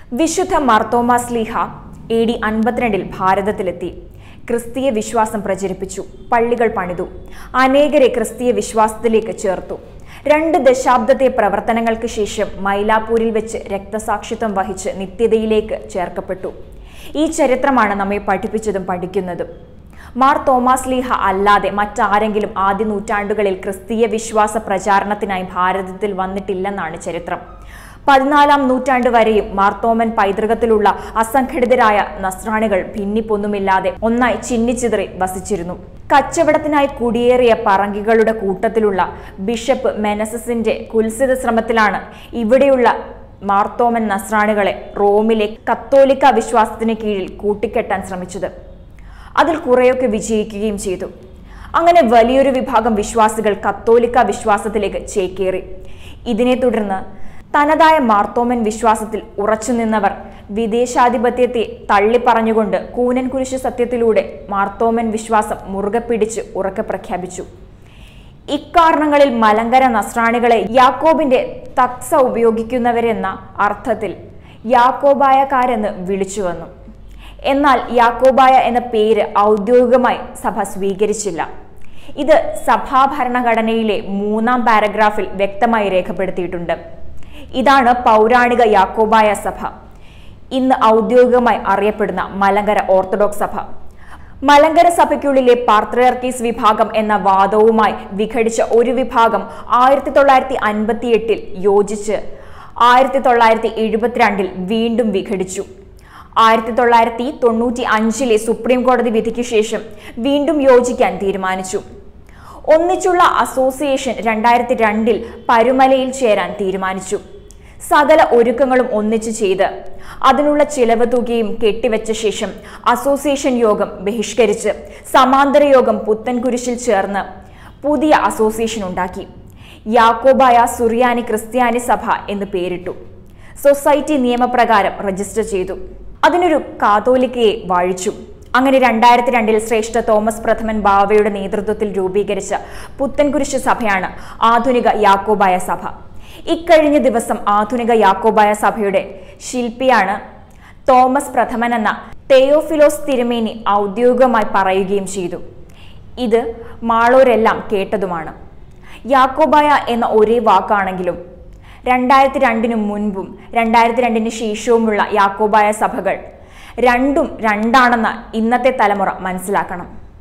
വിശുദ്ധ മാർത്തോമാ സ്ലീഹ A D അൻപത്തിരണ്ടിൽ ഭാരതത്തിലെത്തി ക്രിസ്തീയ വിശ്വാസം പ്രചരിപ്പിച്ചു പള്ളികൾ പണിതു അനേകരെ ക്രിസ്തീയ വിശ്വാസത്തിലേക്ക് ചേർത്തു രണ്ട് ദശാബ്ദത്തെ പ്രവർത്തനങ്ങൾക്ക് ശേഷം മൈലാപ്പൂരിൽ വെച്ച് രക്തസാക്ഷിത്വം വഹിച്ച് നിത്യതയിലേക്ക് ചേർക്കപ്പെട്ടു ഈ ചരിത്രമാണ് നമ്മെ പഠിപ്പിച്ചതും പഠിക്കുന്നതും മാർ തോമസ് ലീഹ അല്ലാതെ മറ്റാരെങ്കിലും ആദ്യ നൂറ്റാണ്ടുകളിൽ ക്രിസ്തീയ വിശ്വാസ പ്രചാരണത്തിനായി ഭാരതത്തിൽ വന്നിട്ടില്ലെന്നാണ് ചരിത്രം പതിനാലാം നൂറ്റാണ്ട് വരെയും മാർത്തോമൻ പൈതൃകത്തിലുള്ള അസംഘടിതരായ നസ്രാണികൾ ഭിന്നിപ്പൊന്നുമില്ലാതെ ഒന്നായി ചിന്നിച്ചിതറി വസിച്ചിരുന്നു കച്ചവടത്തിനായി കുടിയേറിയ പറങ്കികളുടെ കൂട്ടത്തിലുള്ള ബിഷപ്പ് മെനസസിന്റെ കുൽസിത ശ്രമത്തിലാണ് ഇവിടെയുള്ള മാർത്തോമൻ നസ്രാണികളെ റോമിലെ കത്തോലിക്ക വിശ്വാസത്തിന് കീഴിൽ കൂട്ടിക്കെട്ടാൻ ശ്രമിച്ചത് അതിൽ കുറെയൊക്കെ വിജയിക്കുകയും ചെയ്തു അങ്ങനെ വലിയൊരു വിഭാഗം വിശ്വാസികൾ കത്തോലിക്ക വിശ്വാസത്തിലേക്ക് ചേക്കേറി ഇതിനെ തുടർന്ന് തനതായ മാർത്തോമൻ വിശ്വാസത്തിൽ ഉറച്ചു നിന്നവർ വിദേശാധിപത്യത്തെ തള്ളിപ്പറഞ്ഞുകൊണ്ട് കൂനൻ കുരിശ് സത്യത്തിലൂടെ മാർത്തോമൻ വിശ്വാസം മുറുകെ പിടിച്ച് ഉറക്കെ പ്രഖ്യാപിച്ചു ഇക്കാരണങ്ങളിൽ മലങ്കര നസ്രാണികളെ യാക്കോബിന്റെ തക്സ ഉപയോഗിക്കുന്നവരെന്ന അർത്ഥത്തിൽ യാക്കോബായക്കാരെന്ന് വിളിച്ചു വന്നു എന്നാൽ യാക്കോബായ എന്ന പേര് ഔദ്യോഗികമായി സഭ സ്വീകരിച്ചില്ല ഇത് സഭാ ഭരണഘടനയിലെ മൂന്നാം പാരഗ്രാഫിൽ വ്യക്തമായി രേഖപ്പെടുത്തിയിട്ടുണ്ട് ഇതാണ് പൗരാണിക യാക്കോബായ സഭ ഇന്ന് ഔദ്യോഗികമായി അറിയപ്പെടുന്ന മലങ്കര ഓർത്തഡോക്സ് സഭ മലങ്കര സഭയ്ക്കുള്ളിലെ പാർത്രിയർക്കീസ് വിഭാഗം എന്ന വാദവുമായി വിഘടിച്ച ഒരു വിഭാഗം ആയിരത്തി തൊള്ളായിരത്തി അൻപത്തി എട്ടിൽ യോജിച്ച് ആയിരത്തി തൊള്ളായിരത്തി എഴുപത്തിരണ്ടിൽ വീണ്ടും വിഘടിച്ചു ആയിരത്തി തൊള്ളായിരത്തി തൊണ്ണൂറ്റി അഞ്ചിലെ സുപ്രീം കോടതി വിധിക്ക് ശേഷം വീണ്ടും യോജിക്കാൻ തീരുമാനിച്ചു ഒന്നിച്ചുള്ള അസോസിയേഷൻ രണ്ടായിരത്തി രണ്ടിൽ പരുമലയിൽ ചേരാൻ തീരുമാനിച്ചു സകല ഒരുക്കങ്ങളും ഒന്നിച്ചു ചെയ്ത് അതിനുള്ള ചിലവ് തുകയും കെട്ടിവെച്ച ശേഷം അസോസിയേഷൻ യോഗം ബഹിഷ്കരിച്ച് സമാന്തര യോഗം പുത്തൻകുരിശിൽ ചേർന്ന് പുതിയ അസോസിയേഷൻ ഉണ്ടാക്കി യാക്കോബായ സുറിയാനി ക്രിസ്ത്യാനി സഭ എന്ന് പേരിട്ടു സൊസൈറ്റി നിയമപ്രകാരം രജിസ്റ്റർ ചെയ്തു അതിനൊരു കാതോലിക്കയെ വാഴിച്ചു അങ്ങനെ രണ്ടായിരത്തി രണ്ടിൽ ശ്രേഷ്ഠ തോമസ് പ്രഥമൻ ബാവയുടെ നേതൃത്വത്തിൽ രൂപീകരിച്ച പുത്തൻകുരിശ് സഭയാണ് ആധുനിക യാക്കോബായ സഭ ഇക്കഴിഞ്ഞ ദിവസം ആധുനിക യാക്കോബായ സഭയുടെ ശില്പിയാണ് തോമസ് പ്രഥമൻ എന്ന തെയോഫിലോസ് തിരുമേനി ഔദ്യോഗികമായി പറയുകയും ചെയ്തു ഇത് മാളൂരെല്ലാം കേട്ടതുമാണ് യാക്കോബായ എന്ന ഒരേ വാക്കാണെങ്കിലും രണ്ടായിരത്തി രണ്ടിനു മുൻപും രണ്ടായിരത്തി രണ്ടിന് ശേഷവുമുള്ള യാക്കോബായ സഭകൾ രണ്ടും രണ്ടാണെന്ന് ഇന്നത്തെ തലമുറ മനസ്സിലാക്കണം